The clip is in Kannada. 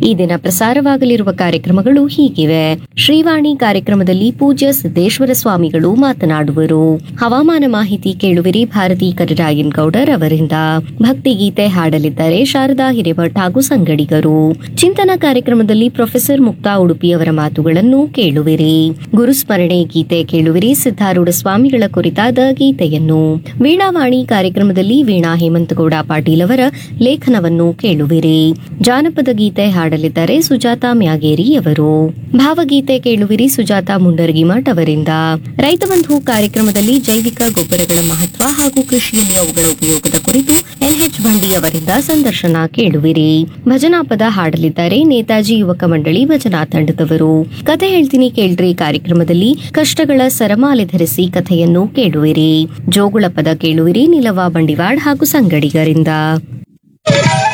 ಈ ದಿನ ಪ್ರಸಾರವಾಗಲಿರುವ ಕಾರ್ಯಕ್ರಮಗಳು ಹೀಗಿವೆ ಶ್ರೀವಾಣಿ ಕಾರ್ಯಕ್ರಮದಲ್ಲಿ ಪೂಜ್ಯ ಸಿದ್ದೇಶ್ವರ ಸ್ವಾಮಿಗಳು ಮಾತನಾಡುವರು ಹವಾಮಾನ ಮಾಹಿತಿ ಕೇಳುವಿರಿ ಭಾರತಿ ಕರಿರಾಯನ್ ಗೌಡರ್ ಅವರಿಂದ ಭಕ್ತಿಗೀತೆ ಹಾಡಲಿದ್ದಾರೆ ಶಾರದಾ ಹಿರೇಮಠ್ ಹಾಗೂ ಸಂಗಡಿಗರು ಚಿಂತನ ಕಾರ್ಯಕ್ರಮದಲ್ಲಿ ಪ್ರೊಫೆಸರ್ ಮುಕ್ತಾ ಉಡುಪಿಯವರ ಮಾತುಗಳನ್ನು ಕೇಳುವಿರಿ ಗುರುಸ್ಮರಣೆ ಗೀತೆ ಕೇಳುವಿರಿ ಸಿದ್ದಾರೂಢ ಸ್ವಾಮಿಗಳ ಕುರಿತಾದ ಗೀತೆಯನ್ನು ವೀಣಾವಾಣಿ ಕಾರ್ಯಕ್ರಮದಲ್ಲಿ ವೀಣಾ ಹೇಮಂತಗೌಡ ಪಾಟೀಲ್ ಅವರ ಲೇಖನವನ್ನು ಕೇಳುವಿರಿ ಜಾನಪದ ಗೀತೆ ಹಾಡಲಿದ್ದಾರೆ ಸುಜಾತಾ ಮ್ಯಾಗೇರಿ ಅವರು ಭಾವಗೀತೆ ಕೇಳುವಿರಿ ಸುಜಾತಾ ಮುಂಡರ್ಗಿಮಠ್ ಅವರಿಂದ ರೈತ ಬಂಧು ಕಾರ್ಯಕ್ರಮದಲ್ಲಿ ಜೈವಿಕ ಗೊಬ್ಬರಗಳ ಮಹತ್ವ ಹಾಗೂ ಕೃಷಿಯಲ್ಲಿ ಅವುಗಳ ಉಪಯೋಗದ ಕುರಿತು ಎನ್ಎಚ್ ಬಂಡಿ ಅವರಿಂದ ಸಂದರ್ಶನ ಕೇಳುವಿರಿ ಭಜನಾ ಪದ ಹಾಡಲಿದ್ದಾರೆ ನೇತಾಜಿ ಯುವಕ ಮಂಡಳಿ ಭಜನಾ ತಂಡದವರು ಕಥೆ ಹೇಳ್ತೀನಿ ಕೇಳ್ರಿ ಕಾರ್ಯಕ್ರಮದಲ್ಲಿ ಕಷ್ಟಗಳ ಸರಮಾಲೆ ಧರಿಸಿ ಕಥೆಯನ್ನು ಕೇಳುವಿರಿ ಜೋಗುಳ ಪದ ಕೇಳುವಿರಿ ನಿಲವ ಬಂಡಿವಾಡ್ ಹಾಗೂ ಸಂಗಡಿಗರಿಂದ